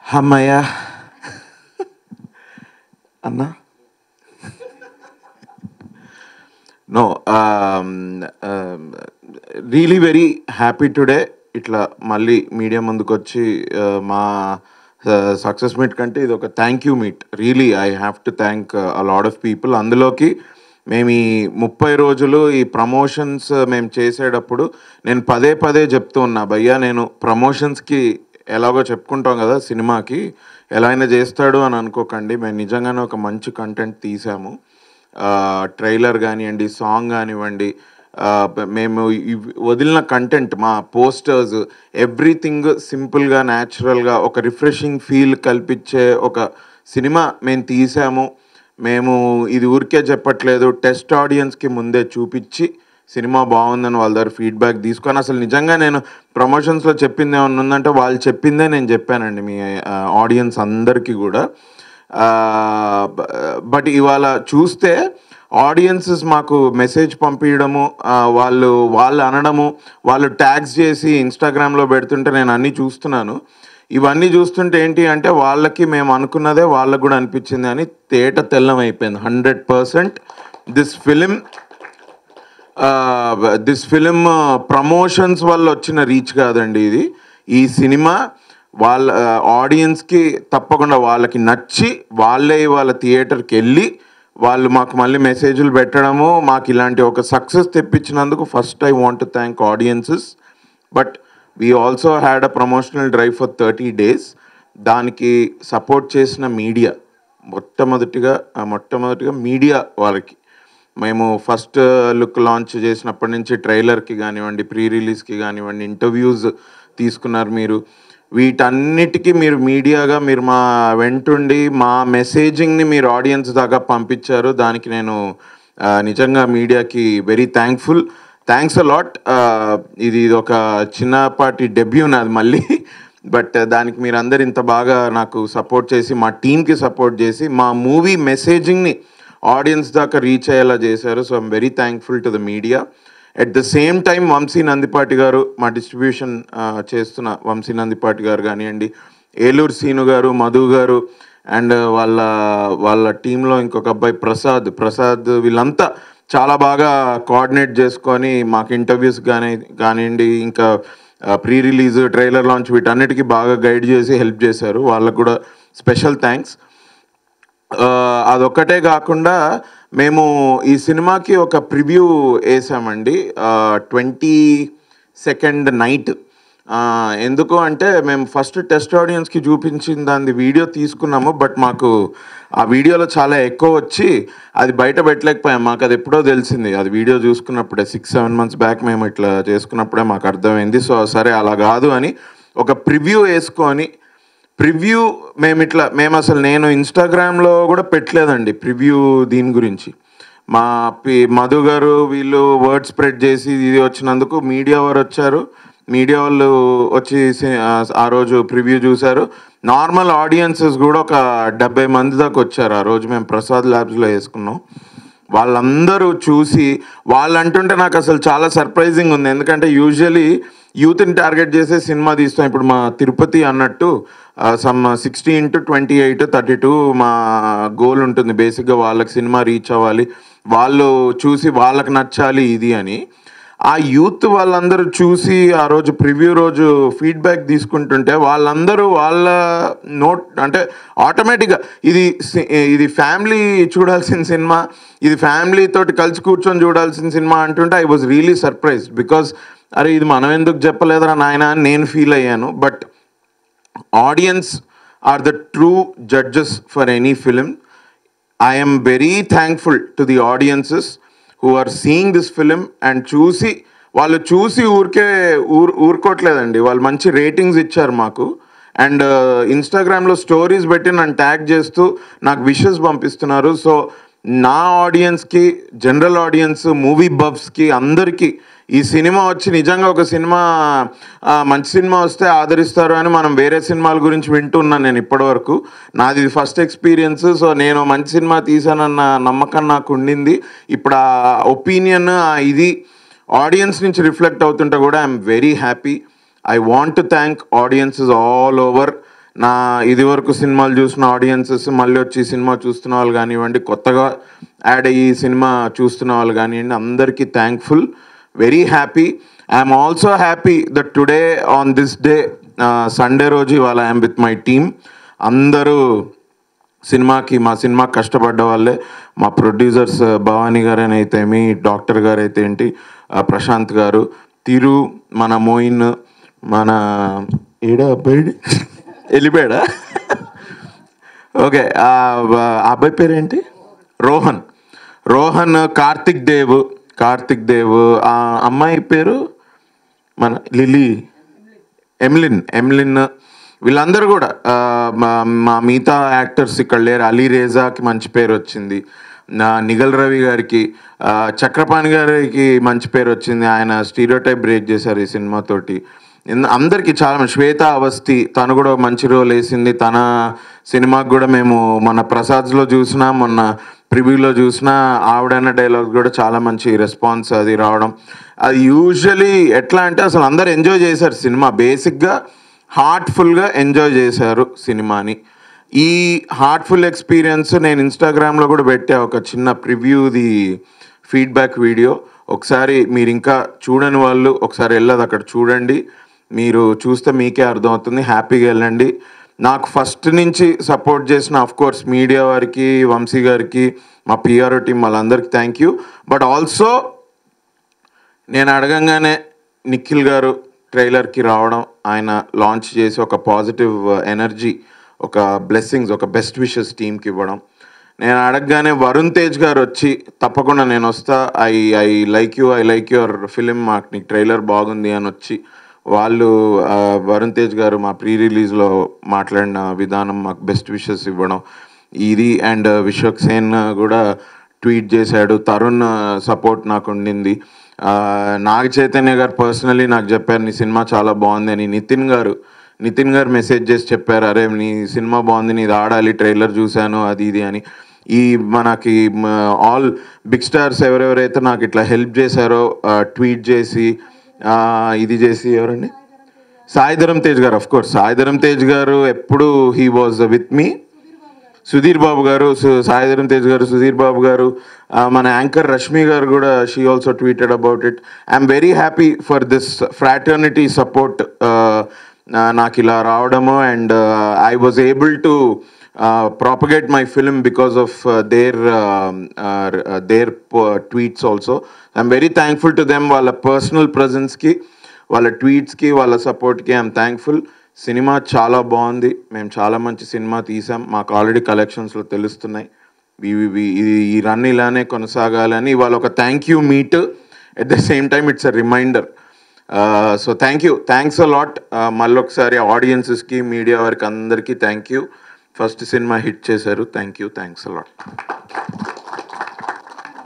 అమ్మయ్య అన్నా no really very happy today ఇట్లా మళ్ళీ మీడియా ముందుకు వచ్చి uh, మా సక్సెస్ మీట్ కంటే ఇది ఒక thank you meet really I have to thank a lot of people అందులోకి మేము ఈ ముప్పై రోజులు ఈ ప్రమోషన్స్ మేము చేసేటప్పుడు నేను పదే పదే చెప్తూ ఉన్నా భయ్యా నేను ప్రమోషన్స్కి ఎలాగో చెప్పుకుంటాం కదా సినిమాకి ఎలా అయినా చేస్తాడు అని అనుకోకండి మేము నిజంగానే ఒక మంచి కంటెంట్ తీసాము ట్రైలర్ కానివ్వండి సాంగ్ కానివ్వండి ఆ, మేము ఇవ్- వదిలిన కంటెంట్ మా పోస్టర్స్ ఎవ్రీథింగ్ సింపుల్గా న్యాచురల్గా ఒక రిఫ్రెషింగ్ ఫీల్ కల్పించే ఒక సినిమా మేము తీసాము మేము ఇది ఊరికే చెప్పట్లేదు టెస్ట్ ఆడియన్స్కి ముందే చూపించి సినిమా బాగుందని వాళ్ళ దగ్గర ఫీడ్బ్యాక్ తీసుకొని అసలు నిజంగా నేను ప్రమోషన్స్లో చెప్పింది ఏమన్నా ఉందంటే వాళ్ళు చెప్పిందే నేను చెప్పానండి మీ ఆడియన్స్ అందరికీ కూడా బట్ ఇవాళ చూస్తే ఆడియన్సెస్ మాకు మెసేజ్ పంపించడము ఆ, వాళ్ళు వాళ్ళు అనడము వాళ్ళు ట్యాగ్స్ చేసి ఇన్స్టాగ్రామ్లో పెడుతుంటే నేను అన్నీ చూస్తున్నాను ఇవన్నీ చూస్తుంటే ఏంటి అంటే వాళ్ళకి మేము అనుకున్నదే వాళ్ళకు కూడా అనిపించింది అని తేట తెల్లం అయిపోయింది hundred percent this film this film promotions వల్ల వచ్చిన రీచ్ కాదండి ఇది ఈ సినిమా వాళ్ళ ఆడియన్స్కి తప్పకుండా వాళ్ళకి నచ్చి వాళ్ళే వాళ్ళ థియేటర్కి వెళ్ళి వాళ్ళు మాకు మళ్ళీ మెసేజ్లు పెట్టడము మాకు ఇలాంటి ఒక సక్సెస్ తెప్పించినందుకు first I want to thank audiences but we also had a promotional drive for thirty days దానికి సపోర్ట్ చేసిన మీడియా మొట్టమొదటిగా ఆ మొట్టమొదటిగా మీడియా వాళ్ళకి మేము ఫస్ట్ లుక్ లాంచ్ చేసినప్పటి నుంచి ట్రైలర్కి కానివ్వండి ప్రీ రిలీజ్కి కానివ్వండి ఇంటర్వ్యూస్ తీసుకున్నారు మీరు వీటన్నిటికీ మీరు మీడియాగా మీరు మా వెంటుండి మా మెసేజింగ్ని మీరు ఆడియన్స్ దాకా పంపించారు దానికి నేను ఆ, నిజంగా మీడియాకి very thankful thanks a lot ఇది ఇది ఒక చిన్నపాటి డెబ్యూ నాది మళ్ళీ బట్ దానికి మీరు అందరు ఇంత బాగా నాకు సపోర్ట్ చేసి మా టీంకి సపోర్ట్ చేసి మా మూవీ మెసేజింగ్ని ఆడియన్స్ దాకా రీచ్ అయ్యేలా చేశారు so I'm very thankful to the media at the same time Vamsi Nandipati గారు మా డిస్ట్రిబ్యూషన్ చేస్తున్న వంశీ నందిపాటి గారు కానివ్వండి ఏలూరు సీను గారు మధు గారు అండ్ వాళ్ళ వాళ్ళ టీంలో ఇంకొక అబ్బాయి ప్రసాద్ ప్రసాద్ వీళ్ళంతా చాలా బాగా కోఆర్డినేట్ చేసుకొని మాకు ఇంటర్వ్యూస్ కానీ కానివ్వండి ఇంకా ప్రీ రిలీజ్ ట్రైలర్ లాంచ్ వీటన్నిటికీ బాగా గైడ్ చేసి హెల్ప్ చేశారు వాళ్ళకు కూడా స్పెషల్ థ్యాంక్స్ ఆ, అదొక్కటే కాకుండా మేము ఈ సినిమాకి ఒక ప్రివ్యూ వేసామండి ట్వంటీ సెకండ్ నైట్ ఎందుకు అంటే మేము ఫస్ట్ టెస్ట్ ఆడియన్స్కి చూపించిన దాని వీడియో తీసుకున్నాము బట్ మాకు ఆ వీడియోలో చాలా ఎక్కువ వచ్చి అది బయట పెట్టలేకపోయాం మాకు అది ఎప్పుడో తెలిసింది అది వీడియో చూసుకున్నప్పుడే సిక్స్ సెవెన్ మంత్స్ బ్యాక్ మేము ఇట్లా చేసుకున్నప్పుడే మాకు అర్థమైంది సో సరే అలా కాదు అని ఒక ప్రివ్యూ వేసుకొని ప్రివ్యూ మేము ఇట్లా మేము అసలు నేను ఇన్స్టాగ్రామ్లో కూడా పెట్టలేదండి ప్రివ్యూ దీని గురించి మా పి మధు గారు వీళ్ళు వర్డ్ స్ప్రెడ్ చేసి ఇది వచ్చినందుకు మీడియా వారు వచ్చారు మీడియా వాళ్ళు వచ్చి సి- ఆ- ఆ రోజు ప్రివ్యూ చూశారు నార్మల్ ఆడియన్సెస్ కూడా ఒక డెబ్బై మంది దాకా వచ్చారు ఆ రోజు మేము ప్రసాద్ ల్యాబ్స్లో వేసుకున్నాం వాళ్ళందరూ చూసి వాళ్ళు అంటుంటే నాకు అసలు చాలా సర్ప్రైజింగ్ ఉంది ఎందుకంటే యూజువలీ యూత్ని టార్గెట్ చేసే సినిమా తీస్తాం ఇప్పుడు మా తిరుపతి అన్నట్టు some sixteen to twenty eight thirty two మా గోల్ ఉంటుంది బేసిక్గా వాళ్ళకి సినిమా రీచ్ అవ్వాలి వాళ్ళు చూసి వాళ్ళకి నచ్చాలి ఇది అని ఆ యూత్ వాళ్ళందరూ చూసి ఆ రోజు ప్రివ్యూ రోజు ఫీడ్బ్యాక్ తీసుకుంటుంటే వాళ్ళందరూ వాళ్ళ నోట్ అంటే ఆటోమేటిక్గా ఇది సి- ఇది ఫ్యామిలీ చూడాల్సిన సినిమా ఇది ఫ్యామిలీ తోటి కలిసి కూర్చొని చూడాల్సిన సినిమా అంటుంటే I was really surprise because అరే ఇది మనం ఎందుకు చెప్పలేదురా నాయన అని నేను ఫీల్ అయ్యాను but audience are the true judges for any film I am very thankful to the audiences who are seeing this film and చూసి వాళ్ళు చూసి ఊరికే ఊరు ఊరుకోవట్లేదండి వాళ్ళు మంచి రేటింగ్స్ ఇచ్చారు మాకు అండ్ ఇన్స్టాగ్రామ్లో స్టోరీస్ పెట్టి నన్ను ట్యాగ్ చేస్తూ నాకు విషెస్ పంపిస్తున్నారు సో నా ఆడియన్స్కి జనరల్ ఆడియన్స్ మూవీ బబ్స్కి అందరికీ ఈ సినిమా వచ్చి నిజంగా ఒక సినిమా ఆ, మంచి సినిమా వస్తే ఆదరిస్తారు అని మనం వేరే సినిమాల గురించి వింటున్నాను నేను ఇప్పటివరకు నాది ఇది ఫస్ట్ ఎక్స్పీరియన్స్ సో నేను మంచి సినిమా తీసానన్న నమ్మకం నాకు ఉండింది ఇప్పుడు ఆ ఒపీనియన్ ఇది ఆడియన్స్ నుంచి రిఫ్లెక్ట్ అవుతుంటే కూడా I'm very happy I want to thank audiences all over నా ఇది వరకు సినిమాలు చూసిన ఆడియన్సెస్ మళ్ళీ వచ్చి ఈ సినిమా చూస్తున్న వాళ్ళు కానివ్వండి కొత్తగా యాడ్ అయ్యి ఈ సినిమా చూస్తున్న వాళ్ళు కానివ్వండి అందరికీ thankful very happy I'm also happy that today on this day Sunday రోజు ఇవాళ ఐఎమ్ విత్ మై టీమ్ అందరూ సినిమాకి మా సినిమా కష్టపడ్డ వాళ్ళే మా ప్రొడ్యూసర్స్ భవానీ గారు అని అయితేమి డాక్టర్ గారు అయితే ఏంటి ఆ, ప్రశాంత్ గారు తిరు మన మోయిన్ మన ఏడా అబ్బాయి వెళ్ళిపోయాడా ఓకే ఆ ఆ అబ్బాయి పేరేంటి రోహన్ రోహన్ కార్తిక్ దేవ్ కార్తిక్ దేవ్ ఆ అమ్మాయి పేరు మన లిలీ ఎమ్లిన్ ఎమ్లిన్ వీళ్ళందరూ కూడా ఆ, మా- మా మిగతా యాక్టర్స్ ఇక్కడ లేరు అలీ రేజాకి మంచి పేరు వచ్చింది నా నిగల్ రవి గారికి ఆ, చక్రపాణి గారికి మంచి పేరు వచ్చింది ఆయన స్టీరియోటైప్ బ్రేక్ చేశారు ఈ సినిమాతోటి ఇన్- అందరికీ చాలా మంది శ్వేత అవస్థి తను కూడా మంచి రోల్ వేసింది తన సినిమాకి కూడా మేము మొన్న ప్రసాద్స్లో చూసినా మొన్న ప్రివ్యూలో చూసినా ఆవిడన్న డైలాగ్ కూడా చాలా మంచి రెస్పాన్స్ అది రావడం అది యూజువలీ ఎట్లా అంటే అసలు అందరు ఎంజాయ్ చేశారు సినిమా బేసిక్గా హార్ట్ఫుల్గా ఎంజాయ్ చేశారు సినిమాని ఈ హార్ట్ఫుల్ ఎక్స్పీరియన్స్ నేను ఇన్స్టాగ్రామ్లో కూడా పెట్టా ఒక చిన్న ప్రివ్యూది ఫీడ్బ్యాక్ వీడియో ఒకసారి మీరు ఇంకా చూడని వాళ్ళు ఒకసారి వెళ్ళదు అక్కడ చూడండి మీరు చూస్తే మీకే అర్థమవుతుంది హ్యాపీగా వెళ్ళండి నాకు ఫస్ట్ నుంచి సపోర్ట్ చేసిన అఫ్ కోర్స్ మీడియా వారికి వంశీ గారికి మా పిఆర్ఓ టీం వాళ్ళందరికీ థ్యాంక్ యూ బట్ ఆల్సో నేను అడగంగానే నిఖిల్ గారు ట్రైలర్కి రావడం ఆయన లాంచ్ చేసి ఒక పాజిటివ్ ఎనర్జీ ఒక బ్లెస్సింగ్స్ ఒక బెస్ట్ విషెస్ టీంకి ఇవ్వడం నేను అడగగానే వరుణ్ తేజ్ గారు వచ్చి తప్పకుండా నేను వస్తా I I like you I like your film మాకు నీకు ట్రైలర్ బాగుంది అని వచ్చి వాళ్ళు ఆ, వరుణ్ తేజ్ గారు మా ప్రీ రిలీజ్లో మాట్లాడిన విధానం మాకు బెస్ట్ విషెస్ ఇవ్వడం ఇది అండ్ విశ్వక్ సేన్ కూడా ట్వీట్ చేశాడు తరుణ్ సపోర్ట్ నాకు ఉండింది ఆ, నాగ చైతన్య గారు పర్సనలీ నాకు చెప్పారు నీ సినిమా చాలా బాగుంది అని నితిన్ గారు నితిన్ గారు మెసేజ్ చేసి చెప్పారు అరే నీ సినిమా బాగుంది నీది ఆడాలి ట్రైలర్ చూశాను అది ఇది అని ఈ మనకి ఆల్ బిగ్ స్టార్స్ ఎవరెవరైతే నాకు ఇట్లా హెల్ప్ చేశారో ట్వీట్ చేసి ఆ, ఇది చేసి ఎవరండి సాయిధరం తేజ్ గారు అఫ్ కోర్స్ సాయిధరం తేజ్ గారు ఎప్పుడు he was with me Sudheer Babu గారు సు- సాయిధరం తేజ్ గారు సుధీర్ బాబు గారు ఆ, మన యాంకర్ రష్మి గారు కూడా she also tweeted about it I'm very happy for this fraternity support నాకు ఇలా రావడము and I was able to propagate my film because of their their tweets also I'm very thankful to them వాళ్ళ personal ప్రజెన్స్కి వాళ్ళ ట్వీట్స్కి వాళ్ళ సపోర్ట్కి I'm thankful cinema చాలా బాగుంది మేము చాలా మంచి సినిమా తీసాం మాకు ఆల్రెడీ కలెక్షన్స్లో తెలుస్తున్నాయి ఇవి ఇవి- ఇది ఈ రన్ ఇలానే కొనసాగాలని ఇవాళ ఒక thank you meet at the same time it's a reminder so thank you thanks a lot మళ్ళీ ఒకసారి ఆడియన్సెస్కి మీడియా వారికి అందరికీ thank you first cinema hit చేశారు thank you thanks a lot